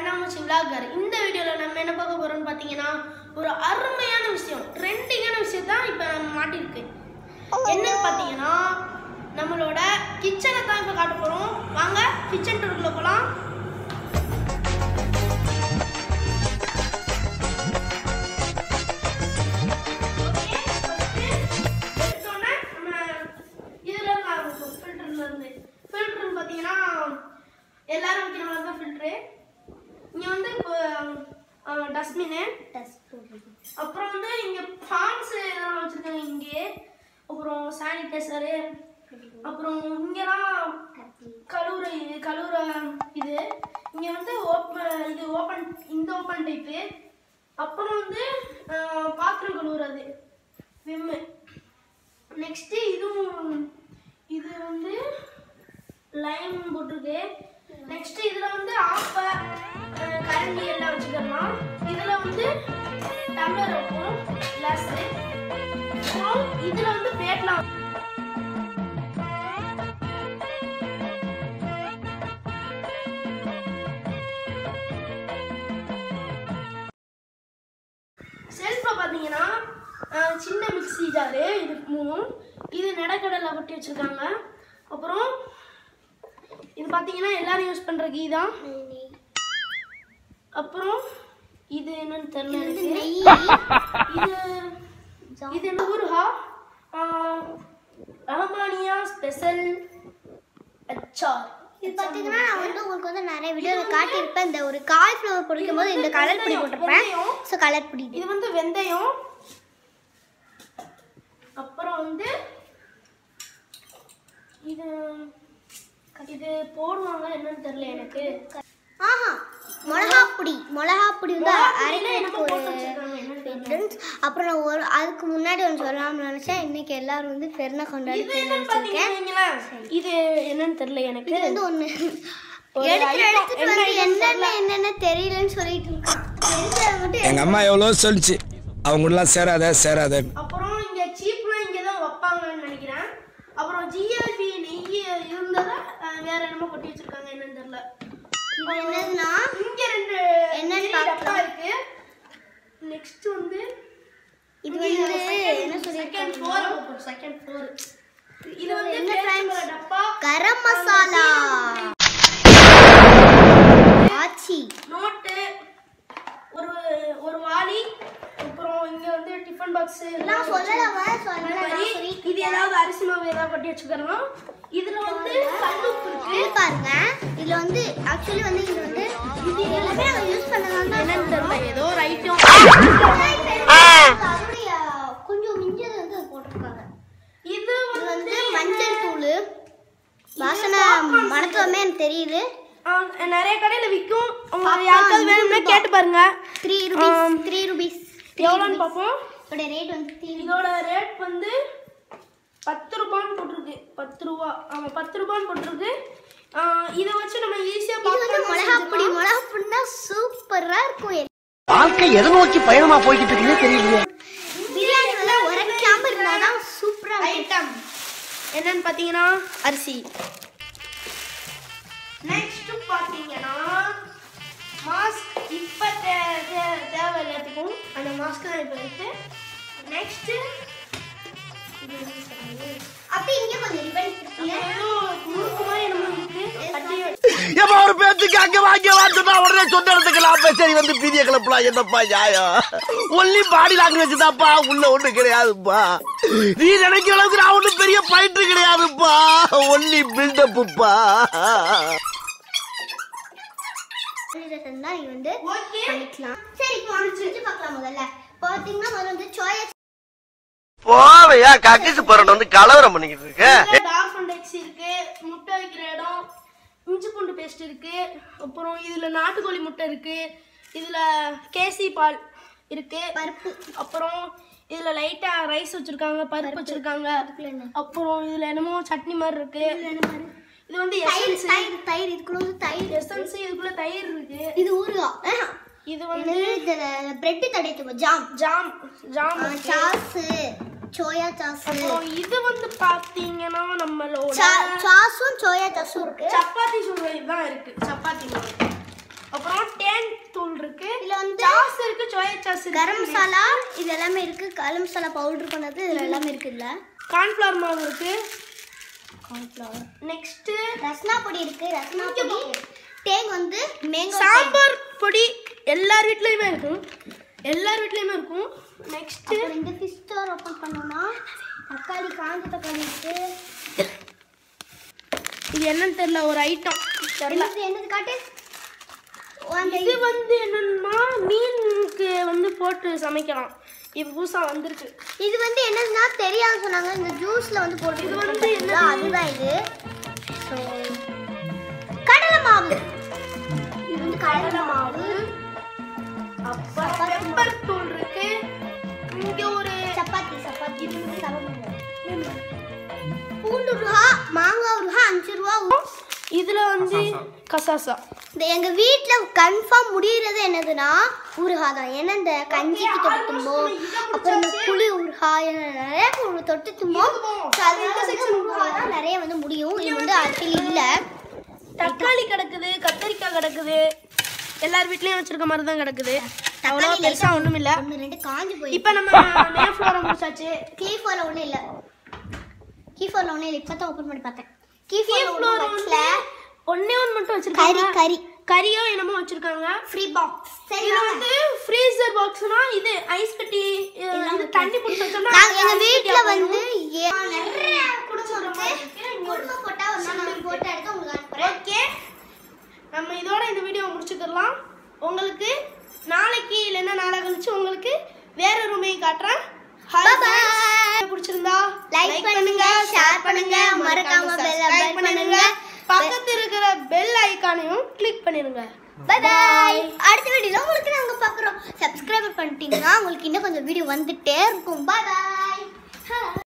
கண்ணாமூச்சி விளாகர் இந்த வீடியோவில் நம்ம என்ன பார்க்க போறோம்னு பார்த்தீங்கன்னா ஒரு அருமையான விஷயம் ட்ரெண்டிங்கான விஷயம் தான் இப்போ நம்ம மாட்டிருக்கு என்னன்னு பார்த்தீங்கன்னா நம்மளோட கிச்சனை தான் இப்போ காட்ட போகிறோம் வாங்க கிச்சன் டூருக்குள்ள போகலாம் எல்லாரும் வைக்கிற மாதிரி தான் ஃபில்ட்ரு இங்கே வந்து இப்போ டஸ்ட்பின்னு அப்புறம் வந்து இங்கே ஃபார்ம்ஸ் எல்லாம் வச்சுருக்காங்க இங்கே அப்புறம் சானிடைசரு அப்புறம் இங்கெல்லாம் கழுவுற இது கழுவுற இது இங்கே வந்து ஓப்பன் இது ஓப்பன் இந்த ஓப்பன் டைப்பு அப்புறம் வந்து அஹ், பாத்திரம் கழுவுறது விம்மு நெக்ஸ்ட்டு இதுவும் இது வந்து லைன் போட்டிருக்கு நெக்ஸ்ட் இதுல வந்து ஆப்ப அஹ், கரண்டி எல்லாம் வச்சுக்கலாம் இதுல வந்து டம்ளர் இருக்கும் கிளாஸ் அப்புறம் இதுல வந்து பிளேட்லாம் செல்ஃப்ல பாத்தீங்கன்னா அஹ், சின்ன மிக்ஸி ஜாரு இது மூணும் இது நெடக்கடலை கொட்டி வச்சிருக்காங்க அப்புறம் இது பாத்தீங்கன்னா எல்லாரும் யூஸ் பண்ற கீ தான் அப்புறம் இது என்னன்னு தெரியல எனக்கு. இது இது என்ன ஊருகா ரஹமானியா ஸ்பெஷல் அச்சார் இது பார்த்தீங்கன்னா நான் வந்து உங்களுக்கு வந்து நிறைய வீடியோவில் காட்டியிருப்பேன் இந்த ஒரு காலிஃப்ளவர் பொரிக்கும் போது இந்த கலர் பொடி போட்டிருப்பேன் வெந்தயம். ஸோ கலர் பொடி இது வந்து வெந்தயம் அப்புறம் வந்து இது இது போடுவாங்க என்னன்னு தெரியல எனக்கு ஆஹா மிளகா பொடி மிளகா பொடி வந்து மிளகா பொடியில அரைக்கிறதுக்கு என்னமோ ஒரு போட்டு வச்சிருக்காங்க, என்னன்னு தெரியல. entrance. அப்புறம் நான் ஒரு அதுக்கு முன்னாடி ஒன்று சொல்லலாம்னு நினச்சேன் இன்னைக்கு எல்லாரும் வந்து பெருமை கொண்டாடி இது என்னன்னு பாத்தீங்கன்னா வைங்களேன், இது என்னன்னு தெரியல எனக்கு இது வந்து ஒன்று ஒரு எடுத்து item, எடுத்துட்டு என்ன வந்து item என்னென்ன என்னென்ன தெரியலன்னு சொல்லிட்டு இருக்கான் தெரிஞ்சதை மட்டும் எங்க அம்மா எவ்வளோ சொல்லிச்சு அவங்க கூடலாம் சேராத சேராத அப்புறம் இங்க சீப்லாம் இங்க தான் வைப்பாங்கன்னு நினைக்கிறேன் அப்புறம் ஜிஎல்பி நெய் இருந்ததா அஹ், வேற என்னமோ கொட்டி வச்சிருக்காங்க என்னன்னு தெரியல இது என்னதுன்னா இங்க ரெண்டு என்னன்னு பெரிய டப்பா பார்க்கலாம். இருக்கு நெக்ஸ்ட் வந்து இது வந்து என்ன செகண்ட் சொல்லியிருக்காங்க ஃபோர் செகண்ட் ஃபோர் இது வந்து என்ன பேஸ்ட் friends? கலர் டப்பா கரம் மசாலா ஆச்சி நோட்டு ஒரு ஒரு வாளி அப்புறம் இங்க வந்து டிஃபன் பாக்ஸ் நான் சொல்லலாமா மாதிரி சொல்லலாம் இது ஏதாவது அரிசி மாவு ஏதாவது கொட்டி வச்சுக்கிறோம் இதுல வந்து கல்லுப்பு இருக்கு இது பாருங்க இதுல வந்து ஆக்சுவலி வந்து இது வந்து இது எல்லாமே நம்ம யூஸ் பண்ணலாம் தான் என்னன்னு தெரியல ஏதோ ஒரு ஐட்டம் அதோடைய கொஞ்சம் மிஞ்சது வந்து போட்டிருக்காங்க இது இது வந்து வந்து மஞ்சள் தூள் வாசனை மணத்துவமே எனக்கு தெரியுது ஆ, நிறைய கடையில விற்கும் உங்க யாருக்காவது வேணும்னா கேட்டு பாருங்க த்ரீ ருபீஸ் த்ரீ ருபீஸ் எவ்வளோன்னு பார்ப்போம் இதோட ரேட் வந்து த்ரீ இதோட ரேட் வந்து பத்து ரூபான்னு போட்டிருக்கு பத்து ரூபா ஆமா பத்து ரூபான்னு போட்டிருக்கு ஆ, இதை வச்சு நம்ம ஈஸியா இது வந்து மிளகா பொடி மிளகா பொடினா சூப்பரா இருக்கும் வாழ்க்கை எதை நோக்கி பயணமா போய்கிட்டு இருக்குன்னே தெரியலையே பிரியாணி வந்து உரைக்காம இருந்தாதான் சூப்பரா இருக்கும் ஐட்டம் என்னன்னு பார்த்தீங்கன்னா அரிசி நெக்ஸ்ட் பார்த்தீங்கன்னா மாஸ்க் இப்போ தே தே- தேவை எல்லாத்துக்கும் அந்த மாஸ்க் தான் இப்போ இருக்கு நெக்ஸ்ட் அப்படி இங்க கொஞ்சம் ரிப்பன் இது ஏதோ முறுக்கு மாதிரி என்னமோ இருக்கு கட்டி ஏப்பா ஒரு பேச்சுக்கு அங்க வாங்க வாட்டுனா உடனே சொந்த இடத்துக்கு சரி வந்து பீதிய கிளப்பலாம் என்னப்பா நியாயம் ஒன்லி பாடி லாங்குவேஜ் தான்ப்பா உள்ள ஒண்ணு கிடையாதுப்பா நீ நினைக்கிற அளவுக்கு நான் ஒண்ணும் பெரிய பயிற்று கிடையாதுப்பா ஒன்லி பில்டப்புப்பா தான் நீ வந்து ஓகே பண்ணிக்கலாம் சரி இப்போ வந்து செஞ்சு பார்க்கலாம் முதல்ல பாத்தீங்கன்னா முதல்ல வந்து சோயா போவையா கக்கிசு பரோட்டா வந்து கலவரம் பண்ணிக்கிட்டு இருக்க டார்க் ஃபண்டெக்ஸ் இருக்கு முட்டை வைக்கிற இடம் இஞ்சி பூண்டு பேஸ்ட் இருக்கு அப்புறம் இதுல நாட்டுக்கோழி முட்டை இருக்கு இதுல கேசி பால் இருக்கு பருப்பு அப்புறம் இதுல லைட்டா ரைஸ் வச்சிருக்காங்க பருப்பு வச்சிருக்காங்க என்ன? அப்புறம் இதுல என்னமோ சட்னி மாதிரி இருக்கு இது வந்து தயிர் எசன்ஸ் தயிர் தயிர் இதுக்குள்ள வந்து தயிர் எசன்ஸ் இதுக்குள்ள தயிர் இருக்கு இது ஊறுகாய் இது வந்து இதுல பிரெட் தடைத்து ஜாம் ஜாம் ஜாம் ஆ, இருக்கு. சாஸ் சோயா சாஸ் அப்புறம் இது வந்து பாத்தீங்கன்னா நம்மளோட சாஸும் சோயா சாஸும் இருக்கு சப்பாத்தி சுடுறது தான் இருக்கு சப்பாத்தி மாவு அப்புறம் தேன் தூள் இருக்கு இதுல வந்து சாஸ் இருக்கு சோயா சாஸ் இருக்கு கரம் மசாலா இது எல்லாமே இருக்கு கரம் மசாலா பவுடர் பண்ணது இதுல எல்லாமே இருக்குல்ல கார்ன்ஃப்ளவர் மாவு இருக்கு கார்ன்ஃப்ளவர் நெக்ஸ்ட் ரஸ்னா பொடி இருக்கு ரஸ்னா பொடி தேங் வந்து மேங்கோ சாம்பார் பொடி எல்லார் வீட்லயுமே இருக்கும் எல்லார் வீட்லயுமே இருக்கும் நெக்ஸ்ட் அப்புறம் இந்த ஃபிஷ் ஸ்டோர் ஓபன் பண்ணோம்னா தக்காளி காஞ்ச தக்காளி இருக்கு இது என்னன்னு தெரியல ஒரு ஐட்டம் தெரியல என்னது என்னது காட்டு ஓ, அந்த இது வந்து என்னன்னா மீனுக்கு வந்து போட்டு சமைக்கலாம் இப்போ புதுசா வந்திருக்கு இது வந்து என்னதுன்னா தெரியாது சொன்னாங்க இந்த ஜூஸ்ல வந்து போட்டு இது வந்து என்ன அதுதான் இது So, கடலை மாவு இது வந்து கடலை மாவு அப்புறம் பெப்பர் தூள் இருக்கு இங்க ஒரு சப்பாத்தி சப்பாத்தி இது வந்து சவர்மா. பூண்டு ரூபா மாங்காய் ரூபா அஞ்சு ரூபா இதுல வந்து கசாசா இந்த எங்க வீட்ல கன்ஃபார்ம் முடியறது என்னதுன்னா ஊறுகாய் தான் ஏன்னா இந்த கஞ்சிக்கு தொட்டு தும்போம் அப்புறம் இந்த புளி ஊறுகாய் என நிறைய பொருள் தொட்டு தும்போம் So, அதனால வந்து ஊறுகாய் தான் நிறைய வந்து முடியும் இது வந்து அட்டில் இல்லை தக்காளி கிடக்குது கத்தரிக்காய் கிடக்குது எல்லார் வீட்லயும் வச்சிருக்க மாதிரி தான் கிடக்குது அவ்வளோ தக்காளி பெருசா ஒண்ணும் இல்ல ஒன்று ரெண்டு காஞ்சு போய் இப்போ நம்ம நேஃப்ளோரை முடிச்சாச்சு கீஃபோல ஒன்றும் இல்லை கீஃபோல ஒன்றும் இல்லை இப்போ தான் ஓப்பன் பண்ணி பார்த்தேன் கீஃபோல நேஃப்ளோர் ஒன்றும் வந்து வச்சல ஒண்ணே ஒன்று மட்டும் கறி வச்சிருக்காங்க கறி கறியோ என்னமோ வச்சிருக்காங்க ஃப்ரீ பாக்ஸ் சரி இது வந்து ஃப்ரீசர் பாக்ஸ்னா இது ஐஸ் கட்டி அஹ், இது தண்ணி பிடிச்சி வச்சோம்னா நாங்க எங்க ice வீட்ல கட்டியா வந்து போயிடும். ஏ- நிறைய குடும்பம் இருக்கு குடும்பம் போட்டா ஒரு நாள் நான் போட்டோ எடுத்து உங்களுக்கு அனுப்புறேன் ஓகே நம்ம இதோட இந்த வீடியோ முடிச்சுக்கலாம் உங்களுக்கு நாளைக்கு இல்லைன்னா நாளை கழிச்சு உங்களுக்கு வேற ரூமையும் காட்டுறேன் Hi Bye bye. friends. பிடிச்சிருந்தா Like பண்ணுங்க, share பண்ணுங்க, மறக்காம bell ல subscribe bell பண்ணுங்க. பக்கத்து இருக்கிற பெல் ஐகானையும் கிளிக் பண்ணிருங்க பை பாய் அடுத்த வீடியோல உங்களுக்கு நாங்க பார்க்குறோம் சப்ஸ்கிரைப் பண்ணிட்டீங்கன்னா உங்களுக்கு இன்னும் கொஞ்சம் வீடியோ வந்துட்டே இருக்கும் பை பாய்